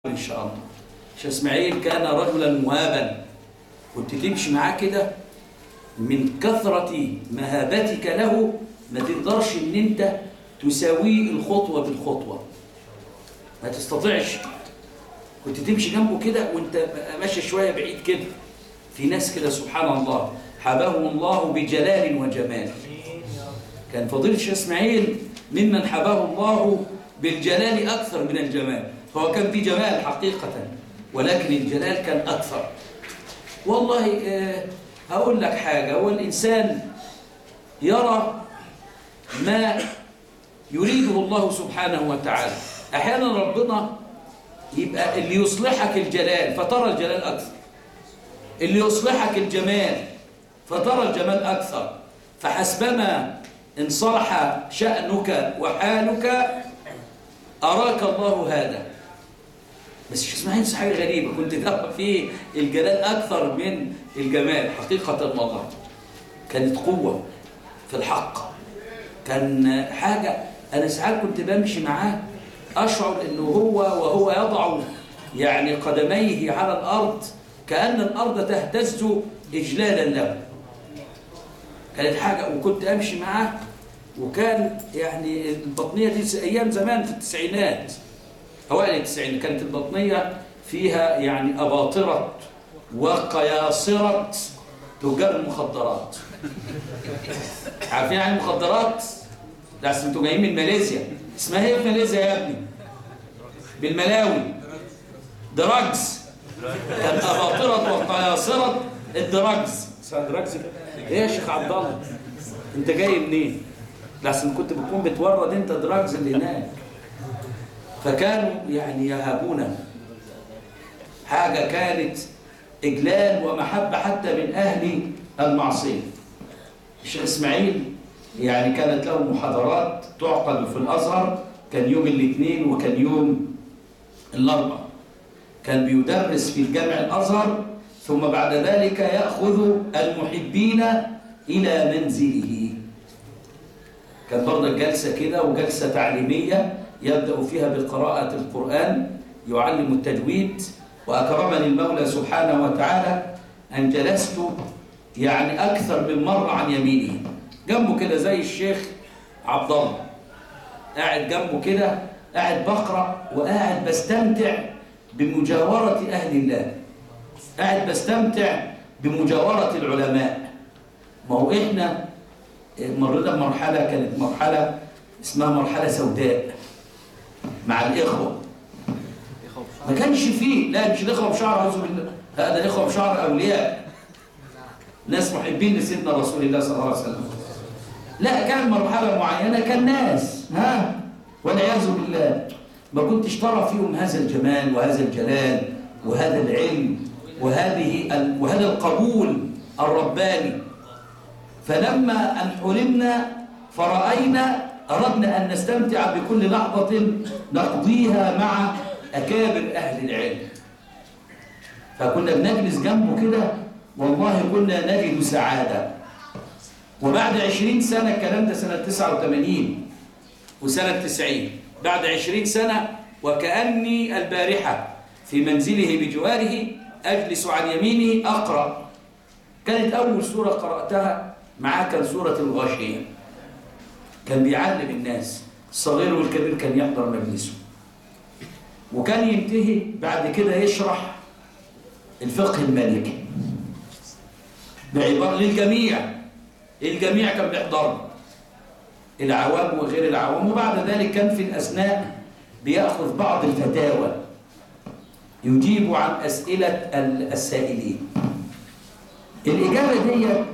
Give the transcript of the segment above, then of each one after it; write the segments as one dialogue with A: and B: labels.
A: إن شاء الله شيخ إسماعيل كان رجلا مهابا كنت تمشي معاه كده من كثرة مهابتك له ما تقدرش إن أنت تساويه الخطوة بالخطوة ما تستطيعش كنت تمشي جنبه كده وانت ماشي شوية بعيد كده في ناس كده سبحان الله حباهم الله بجلال وجمال كان فضيلة الشيخ اسماعيل ممن حباه الله بالجلال أكثر من الجمال هو كان في جمال حقيقة ولكن الجلال كان أكثر والله آه هقول لك حاجة هو الإنسان يرى ما يريده الله سبحانه وتعالى أحيانا ربنا يبقى اللي يصلحك الجلال فترى الجلال أكثر اللي يصلحك الجمال فترى الجمال أكثر فحسبما إن صلح شأنك وحالك أراك الله هذا بس شو اسمها حاجة غريبة كنت ترى فيه الجلال أكثر من الجمال حقيقة والله كانت قوة في الحق كان حاجة أنا ساعات كنت بمشي معاه أشعر أنه هو وهو يضع يعني قدميه على الأرض كأن الأرض تهتز إجلالا له كانت حاجة وكنت أمشي معاه وكان يعني البطنية دي أيام زمان في التسعينات أوائل التسعينات كانت البطنية فيها يعني أباطرة وقياصرة تجار المخدرات عارفين يعني المخدرات؟ لا أصل انتوا جايين من ماليزيا اسمها ايه في ماليزيا يا ابني؟ بالملاوي دراجز كان أباطرة وقياصرة الدراجز اسمها دراجز ايه يا شيخ عبد الله؟ انت جاي منين؟ لحسن كنت بتكون بتورد انت دراجز اللي هناك فكانوا يعني يهابون حاجة كانت إجلال ومحبة حتى من أهل المعصية الشيخ إسماعيل يعني كانت له محاضرات تعقد في الأزهر كان يوم الاثنين وكان يوم الأربع كان بيدرس في الجامع الأزهر ثم بعد ذلك يأخذ المحبين إلى منزله كان برضه جلسة كده وجلسة تعليمية يبدأ فيها بقراءة القرآن يعلم التجويد وأكرمني المولى سبحانه وتعالى أن جلست يعني أكثر من مرة عن يمينه جنبه كده زي الشيخ عبد الله قاعد جنبه كده قاعد بقرأ وقاعد بستمتع بمجاورة أهل الله قاعد بستمتع بمجاورة العلماء ما هو إحنا مرينا بمرحلة كانت مرحلة اسمها مرحلة سوداء مع الإخوة ما كانش فيه لا مش الإخوة بشعر أعوذ بالله هذا الإخوة بشعر أولياء ناس محبين لسيدنا رسول الله صلى الله عليه وسلم لا كان مرحلة معينة كان ناس ها والعياذ بالله ما كنتش ترى فيهم هذا الجمال وهذا الجلال وهذا العلم وهذه وهذا القبول الرباني فلما أن حرمنا فرأينا أردنا أن نستمتع بكل لحظة نقضيها مع أكابر أهل العلم فكنا بنجلس جنبه كده والله كنا نجد سعادة وبعد عشرين سنة الكلام ده سنة 89 وسنة 90 بعد عشرين سنة وكأني البارحة في منزله بجواره أجلس عن يمينه أقرأ كانت أول سورة قرأتها معاه كان سورة الغاشية كان بيعلم الناس الصغير والكبير كان يحضر مجلسه وكان ينتهي بعد كده يشرح الفقه المالكي بعبارة للجميع الجميع كان بيحضر العوام وغير العوام وبعد ذلك كان في الأثناء بيأخذ بعض الفتاوى يجيب عن أسئلة السائلين الإجابة ديت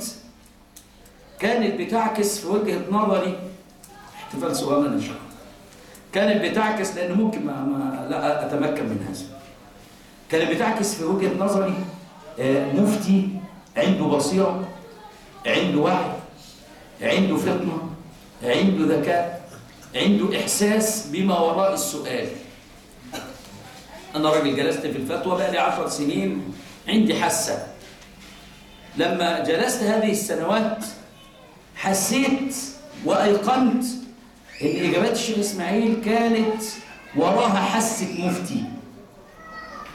A: كانت بتعكس في وجهة نظري احتفال صغيرا إن شاء الله كانت بتعكس لأن ممكن ما, ما لا أتمكن من هذا كانت بتعكس في وجهة نظري مفتي عنده بصيرة عنده وعي عنده فطنة عنده ذكاء عنده إحساس بما وراء السؤال أنا راجل جلست في الفتوى بقى لي عشر سنين عندي حاسة لما جلست هذه السنوات حسيت وأيقنت إن إجابات الشيخ إسماعيل كانت وراها حسة مفتي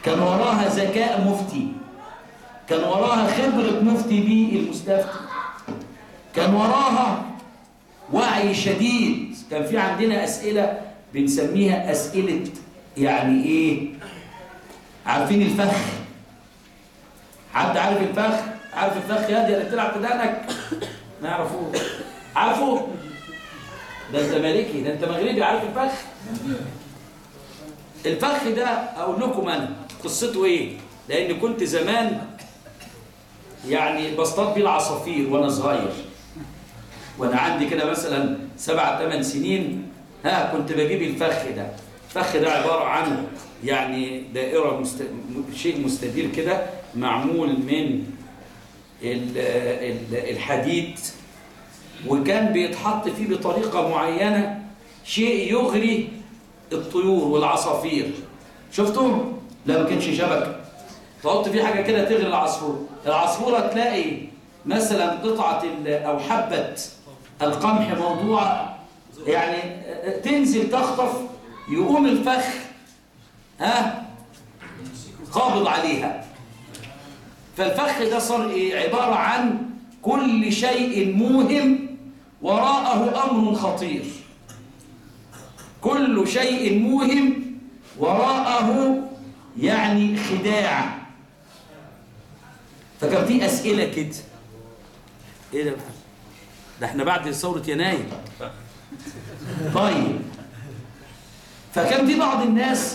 A: كان وراها ذكاء مفتي كان وراها خبرة مفتي بيه المستفتي كان وراها وعي شديد كان في عندنا أسئلة بنسميها أسئلة يعني إيه عارفين الفخ حد عارف الفخ عارف الفخ يا دي اللي بتلعب في دقنك ما يعرفوه عارفه ده انت مالكي ده انت مغربي عارف الفخ الفخ ده اقول لكم انا قصته ايه لان كنت زمان يعني بصطاد بيه العصافير وانا صغير وانا عندي كده مثلا سبع ثمان سنين ها كنت بجيب الفخ ده الفخ ده عباره عن يعني دائره مست... شيء مستدير كده معمول من ال... ال... الحديد وكان بيتحط فيه بطريقه معينه شيء يغري الطيور والعصافير شفتوا لا ما كانش شبكه تحط فيه حاجه كده تغري العصفور العصفوره تلاقي مثلا قطعه او حبه القمح موضوعه يعني تنزل تخطف يقوم الفخ ها قابض عليها فالفخ ده صار ايه عباره عن كل شيء موهم وراءه امر خطير كل شيء موهم وراءه يعني خداع فكان في اسئله كده ايه ده ده احنا بعد ثوره يناير طيب فكان في بعض الناس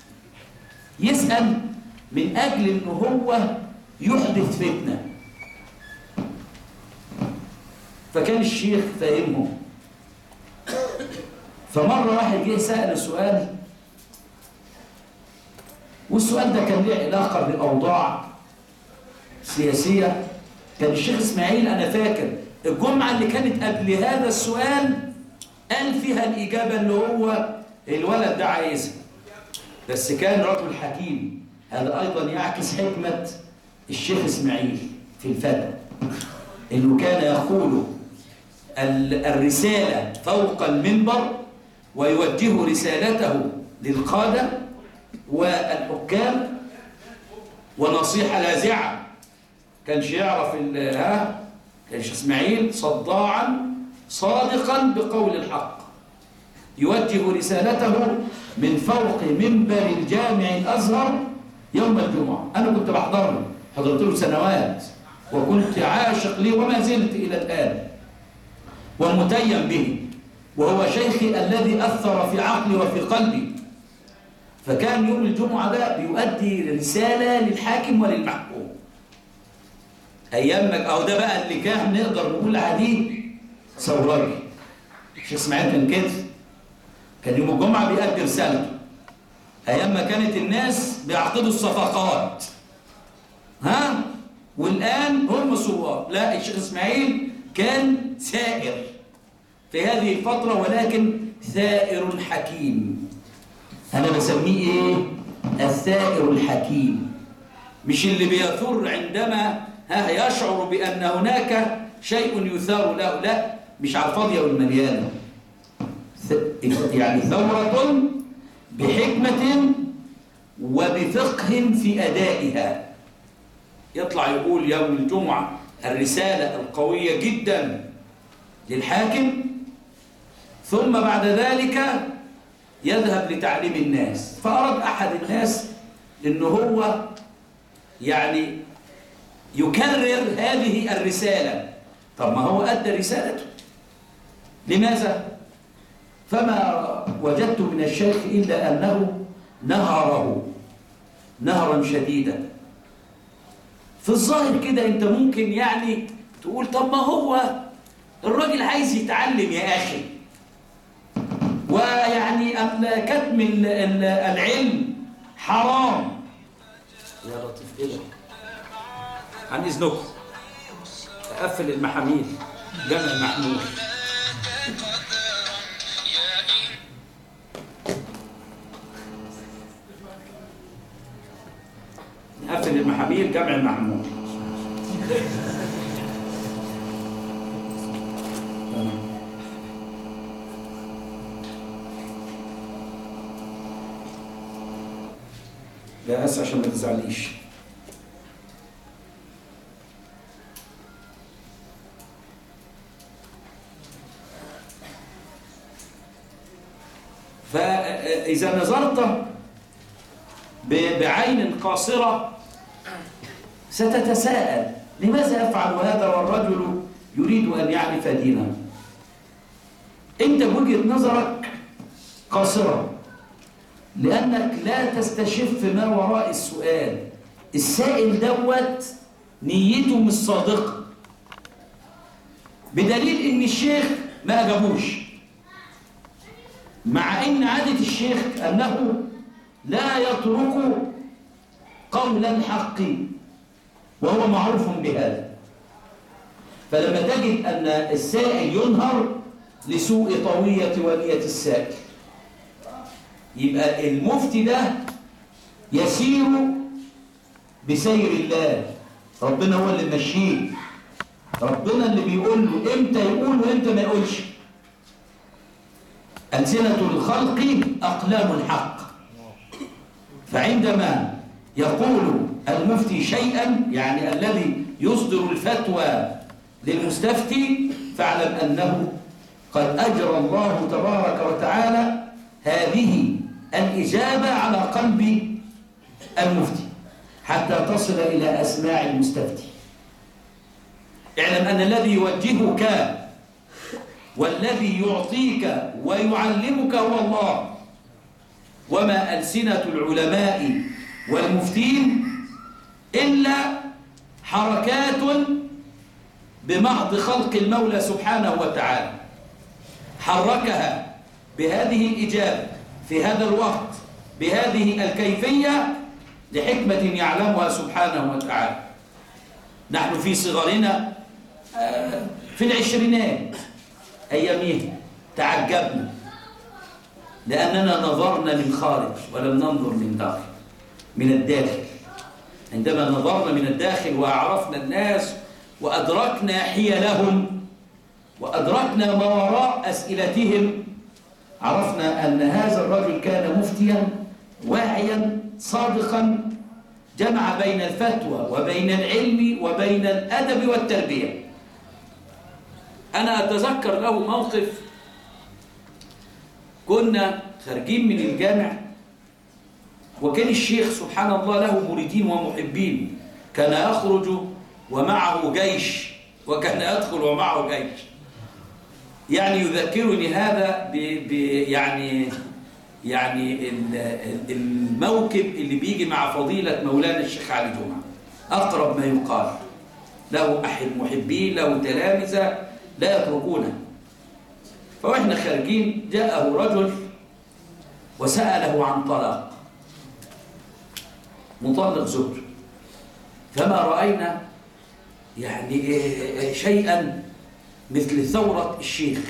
A: يسال من اجل ان هو يحدث فتنه فكان الشيخ فاهمهم فمرة واحد جه سأل سؤال والسؤال ده كان له علاقة بأوضاع سياسية كان الشيخ إسماعيل أنا فاكر الجمعة اللي كانت قبل هذا السؤال قال فيها الإجابة اللي هو الولد ده عايزها بس كان رجل حكيم هذا أيضا يعكس حكمة الشيخ إسماعيل في الفتوى إنه كان يقول الرسالة فوق المنبر ويوجه رسالته للقادة والحكام ونصيحة لاذعة كانش يعرف ها كانش اسماعيل صداعا صادقا بقول الحق يوجه رسالته من فوق منبر الجامع الأزهر يوم الجمعة أنا كنت بحضر له حضرت له سنوات وكنت عاشق ليه وما زلت إلى الآن ومتيم به وهو شيخي الذي أثر في عقلي وفي قلبي فكان يوم الجمعة ده بيؤدي رسالة للحاكم وللمحكوم أيامك أو ده بقى اللي كان نقدر نقول عليه ثورجي مش اسماعيل كان كده كان يوم الجمعة بيؤدي رسالته أيام ما كانت الناس بيعقدوا الصفقات ها والآن هم ثوار لا الشيخ إسماعيل كان سائر في هذه الفترة ولكن ثائر حكيم أنا بسميه إيه؟ الثائر الحكيم مش اللي بيثور عندما ها يشعر بأن هناك شيء يثار له لا مش على الفاضية والمليانة يعني ثورة بحكمة وبفقه في أدائها يطلع يقول يوم الجمعة الرسالة القوية جدا للحاكم ثم بعد ذلك يذهب لتعليم الناس فأراد أحد الناس أنه هو يعني يكرر هذه الرسالة طب ما هو أدى رسالته لماذا؟ فما وجدت من الشيخ إلا أنه نهره نهرا شديدا في الظاهر كده أنت ممكن يعني تقول طب ما هو الراجل عايز يتعلم يا أخي ويعني كتم العلم حرام يا لطيف ايه ده عن اذنكم اقفل المحاميل جمع محمول نقفل المحاميل جمع محمول لا بس عشان ما تزعليش فإذا نظرت بعين قاصرة ستتساءل لماذا يفعل هذا والرجل يريد أن يعرف دينه أنت بوجهة نظرك قاصرة لأنك لا تستشف ما وراء السؤال السائل دوت نيته مش صادقة بدليل ان الشيخ ما أجابوش مع ان عادة الشيخ أنه لا يترك قولا حقي وهو معروف بهذا فلما تجد أن السائل ينهر لسوء طوية ونية السائل يبقى المفتي ده يسير بسير الله ربنا هو اللي ماشيه ربنا اللي بيقول له امتى يقول وامتى ما يقولش ألسنة الخلق أقلام الحق فعندما يقول المفتي شيئا يعني الذي يصدر الفتوى للمستفتي فاعلم أنه قد أجرى الله تبارك وتعالى هذه الإجابة على قلب المفتي حتى تصل إلى أسماع المستفتي اعلم أن الذي يوجهك والذي يعطيك ويعلمك هو الله وما ألسنة العلماء والمفتين إلا حركات بمحض خلق المولى سبحانه وتعالى حركها بهذه الإجابة في هذا الوقت بهذه الكيفية لحكمة يعلمها سبحانه وتعالى نحن في صغرنا آه، في العشرينات أيامها تعجبنا لأننا نظرنا من خارج ولم ننظر من داخل من الداخل عندما نظرنا من الداخل وأعرفنا الناس وأدركنا حيلهم وأدركنا ما وراء أسئلتهم عرفنا أن هذا الرجل كان مفتيا واعيا صادقا جمع بين الفتوى وبين العلم وبين الأدب والتربية أنا أتذكر له موقف كنا خارجين من الجامع وكان الشيخ سبحان الله له مريدين ومحبين كان يخرج ومعه جيش وكان يدخل ومعه جيش يعني يذكرني هذا ب ب يعني يعني الموكب اللي بيجي مع فضيلة مولانا الشيخ علي جمعة أقرب ما يقال له أحد محبين له تلامذة لا يتركونه فوإحنا خارجين جاءه رجل وسأله عن طلاق مطلق زوجه فما رأينا يعني شيئا مثل ثورة الشيخ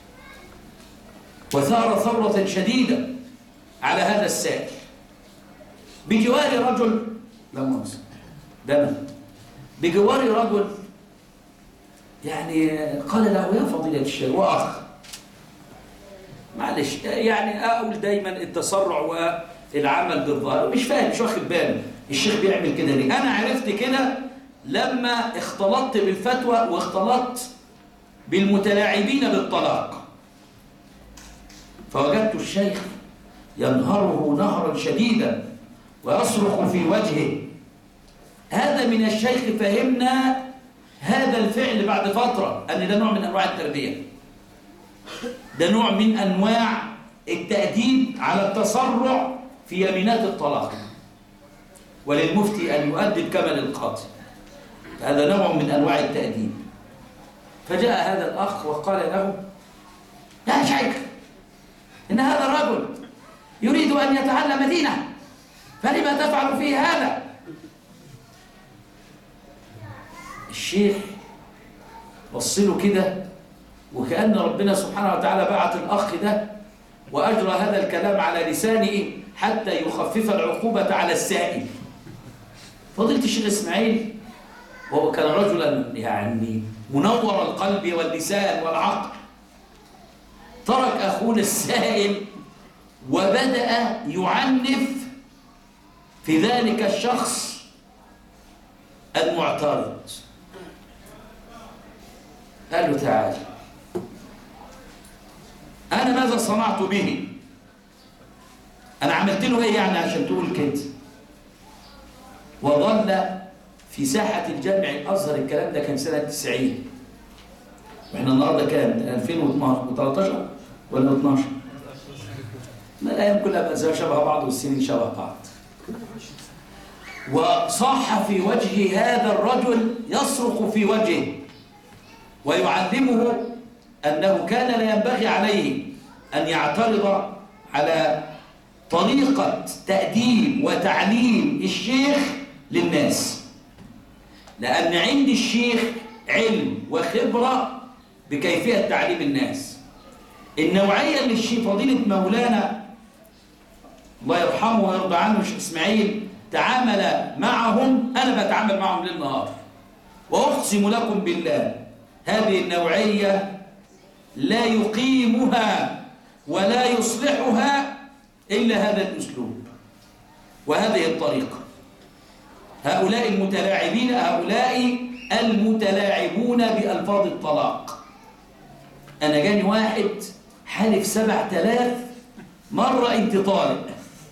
A: وثار ثورة شديدة على هذا السائل بجوار رجل لا مؤاخذة دم بجوار رجل يعني قال له يا فضيلة الشيخ وأخ معلش يعني أقول دايما التسرع والعمل بالظاهر مش فاهم مش واخد باله الشيخ بيعمل كده ليه أنا عرفت كده لما اختلطت بالفتوى واختلطت بالمتلاعبين بالطلاق فوجدت الشيخ ينهره نهرا شديدا ويصرخ في وجهه هذا من الشيخ فهمنا هذا الفعل بعد فترة أن ده نوع من أنواع التربية ده نوع من أنواع التأديب على التسرع في يمينات الطلاق وللمفتي أن يؤدب كما للقاضي هذا نوع من أنواع التأديب فجاء هذا الأخ وقال له يا شيخ إن هذا الرجل يريد أن يتعلم دينه فلما تفعل فيه هذا الشيخ وصله كده وكأن ربنا سبحانه وتعالى بعت الأخ ده وأجرى هذا الكلام على لسانه حتى يخفف العقوبة على السائل فضيلة الشيخ إسماعيل وهو كان رجلا يعني منور القلب واللسان والعقل ترك أخونا السائل وبدأ يعنف في ذلك الشخص المعترض قال له تعال أنا ماذا صنعت به أنا عملت له إيه يعني عشان تقول كده وظل في ساحة الجامع الأزهر الكلام ده كان سنة 90 وإحنا النهاردة كام 2013 ولا 12 ما الأيام كلها بقى زي شبه بعض والسنين شبه بعض وصاح في وجه هذا الرجل يصرخ في وجهه ويعلمه أنه كان لا ينبغي عليه أن يعترض على طريقة تأديب وتعليم الشيخ للناس لأن عند الشيخ علم وخبرة بكيفية تعليم الناس النوعية اللي الشيخ فضيلة مولانا الله يرحمه ويرضى عنه الشيخ إسماعيل تعامل معهم أنا بتعامل معهم ليل نهار وأقسم لكم بالله هذه النوعية لا يقيمها ولا يصلحها إلا هذا الأسلوب وهذه الطريقة هؤلاء المتلاعبين هؤلاء المتلاعبون بألفاظ الطلاق أنا جاني واحد حالف سبع تلاف مرة انت طالق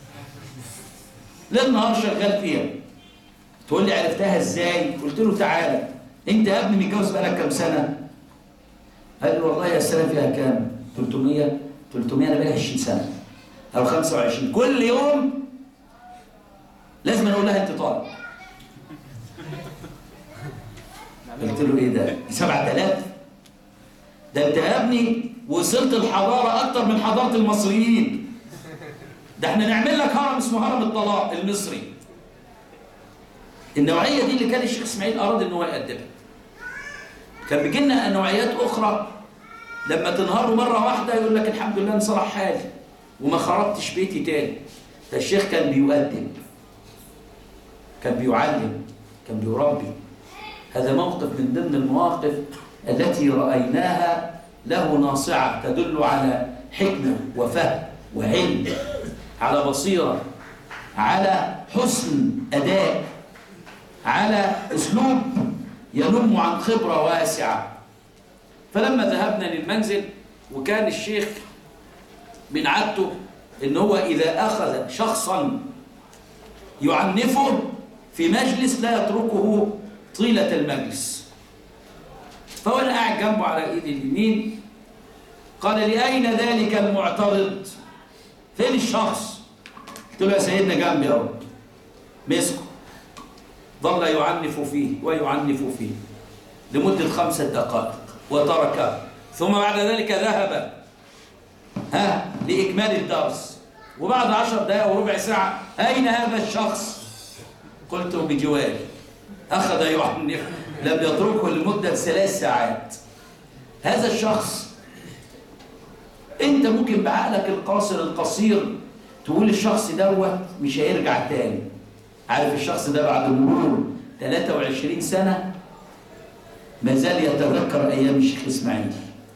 A: للنهار شغال فيها تقول لي عرفتها ازاي قلت له تعالى انت يا ابني متجوز بقالك كام سنة قال لي والله يا السنة فيها كام 300 300 انا بقالي 20 سنة او 25 كل يوم لازم اقول لها انت طالق قلت له ايه ده 7000 ده انت يا ابني وصلت الحضارة اكتر من حضارة المصريين ده احنا نعمل لك هرم اسمه هرم الطلاق المصري النوعية دي اللي كان الشيخ اسماعيل اراد ان هو يقدمها كان بيجي لنا نوعيات اخرى لما تنهار مرة واحدة يقول لك الحمد لله انصلح حالي وما خربتش بيتي تاني ده الشيخ كان بيؤدب كان بيعلم كان بيربي هذا موقف من ضمن المواقف التي رأيناها له ناصعة تدل على حكمة وفهم وعلم على بصيرة على حسن أداء على أسلوب ينم عن خبرة واسعة فلما ذهبنا للمنزل وكان الشيخ من عادته ان هو إذا أخذ شخصا يعنفه في مجلس لا يتركه طيلة المجلس فوانا قاعد جنبه على ايدي اليمين قال لي أين ذلك المعترض فين الشخص قلت له يا سيدنا جنبي اهو مسكه ظل يعنف فيه ويعنف فيه لمدة خمسة دقائق وتركه ثم بعد ذلك ذهب ها لإكمال الدرس وبعد عشر دقائق وربع ساعة أين هذا الشخص قلت بجواري أخذ يعنف لم يتركه لمدة ثلاث ساعات هذا الشخص انت ممكن بعقلك القاصر القصير تقول الشخص دوت مش هيرجع تاني عارف الشخص ده بعد مرور 23 سنة ما زال يتذكر أيام الشيخ إسماعيل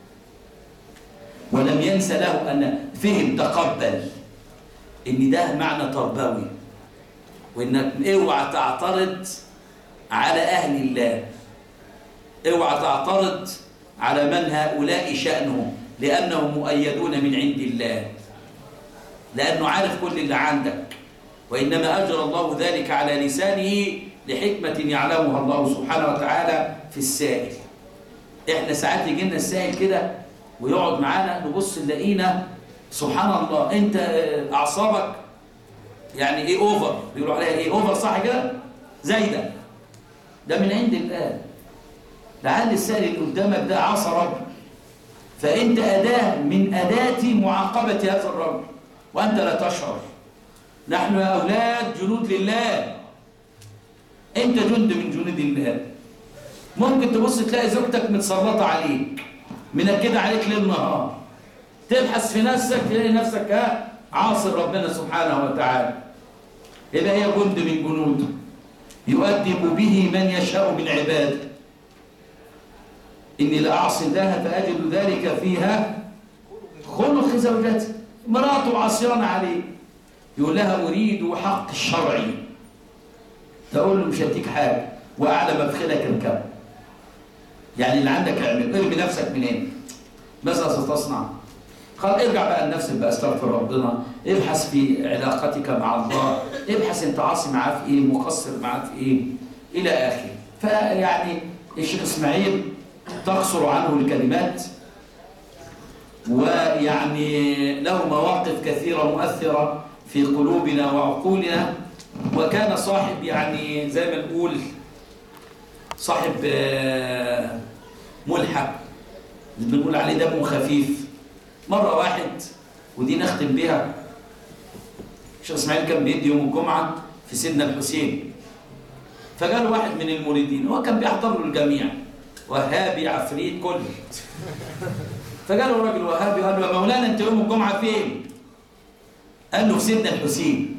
A: ولم ينسى له أن فهم تقبل إن ده معنى تربوي وإنك اوعى تعترض على أهل الله اوعى تعترض على من هؤلاء شأنهم لأنهم مؤيدون من عند الله لأنه عارف كل اللي عندك وإنما أجرى الله ذلك على لسانه لحكمة يعلمها الله سبحانه وتعالى في السائل إحنا ساعات يجي لنا السائل كده ويقعد معانا نبص نلاقينا سبحان الله أنت أعصابك يعني إيه أوفر بيقولوا عليها إيه أوفر صح كده زايدة ده من عند الله لعل السائل اللي قدامك ده عصى رب فأنت أداة من أداة معاقبة هذا الرجل وأنت لا تشعر نحن يا أولاد جنود لله أنت جند من جنود الله ممكن تبص تلاقي زوجتك متسلطة عليك منكدة عليك ليل نهار تبحث في نفسك تلاقي نفسك ها عاصي ربنا سبحانه وتعالى يبقى هي جند من جنوده يؤدب به من يشاء من عباده إني لأعصي الله فأجد ذلك فيها خلق زوجتي مراته عصيانة عليه يقول لها أريد حق الشرعي تقول له مش هديك حاجه واعلى مدخلك اركبه يعني اللي عندك اعمل ارمي نفسك منين ماذا ستصنع قال ارجع بقى لنفسك بقى استغفر ربنا ابحث في علاقتك مع الله ابحث انت عاصي معاه في ايه مقصر معاه في ايه الى اخره فيعني الشيخ اسماعيل تقصر عنه الكلمات ويعني له مواقف كثيرة مؤثرة في قلوبنا وعقولنا وكان صاحب يعني زي ما نقول صاحب آه، ملحق اللي بنقول عليه دمه خفيف مرة واحد ودي نختم بها الشيخ اسماعيل كان بيدي يوم الجمعة في سيدنا الحسين فقال واحد من المريدين هو كان بيحضر له الجميع وهابي عفريت كل فقال له الراجل وهابي قال له يا مولانا انت يوم الجمعة فين؟ قال له في سيدنا الحسين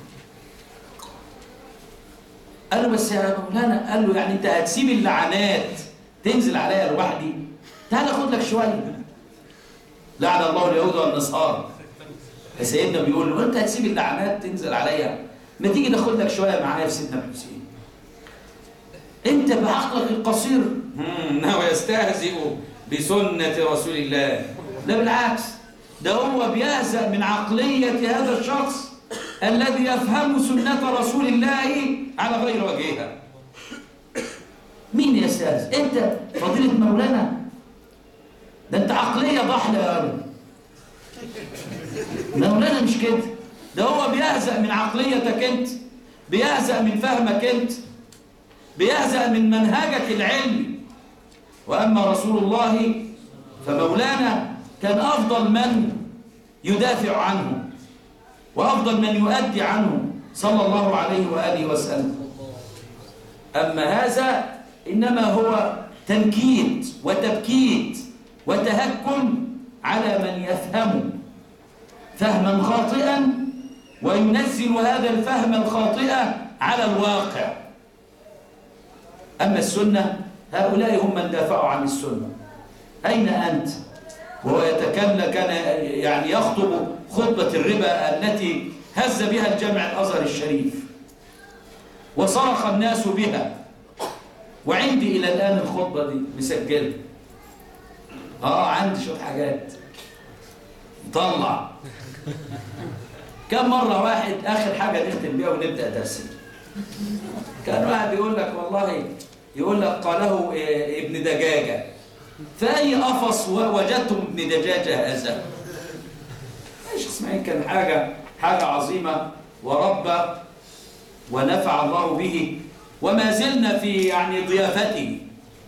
A: قال له بس يا مولانا قال له يعني انت هتسيب اللعنات تنزل عليا لوحدي تعال خد لك شويه لعن الله اليهود والنصارى سيدنا بيقول له انت هتسيب اللعنات تنزل عليا ما تيجي ناخد لك شويه معايا في سيدنا الحسين انت بعقلك القصير مم، انه يستهزئ بسنه رسول الله لا بالعكس ده هو بيهزأ من عقليه هذا الشخص الذي يفهم سنه رسول الله على غير وجهها مين يستهزئ انت فضيله مولانا ده انت عقليه ضحله يا راجل مولانا مش كده ده هو بيهزأ من عقليتك انت بيهزأ من فهمك انت بيهزأ من منهجك العلمي وأما رسول الله فمولانا كان أفضل من يدافع عنه وأفضل من يؤدي عنه صلى الله عليه وآله وسلم أما هذا إنما هو تنكيت وتبكيت وتهكم على من يفهم فهما خاطئا وينزل هذا الفهم الخاطئ على الواقع أما السنة هؤلاء هم من دافعوا عن السنة أين أنت؟ وهو يتكلم كان يعني يخطب خطبة الربا التي هز بها الجامع الأزهر الشريف وصرخ الناس بها وعندي إلى الآن الخطبة دي مسجلة آه عندي شوية حاجات طلع كم مرة واحد آخر حاجة نختم بيها ونبدأ درسنا كان واحد بيقول لك والله يقول لك قاله إيه ابن دجاجة فأي قفص وجدتم ابن دجاجة هذا ايش اسمعين كان حاجة حاجة عظيمة وربى ونفع الله به وما زلنا في يعني ضيافته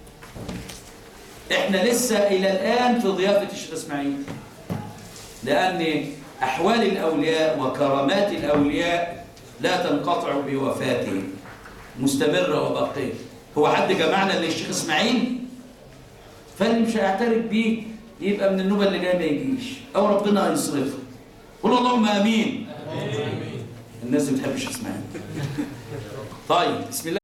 A: احنا لسه إلى الآن في ضيافة الشيخ اسماعيل لأن أحوال الأولياء وكرامات الأولياء لا تنقطع بوفاته مستمرة وباقية هو حد جمعنا للشيخ إسماعيل فاللي مش هيعترف بيه يبقى من النوبة اللي جاية ما يجيش أو ربنا هيصرفه قول اللهم آمين الناس اللي بتحب الشيخ إسماعيل طيب بسم الله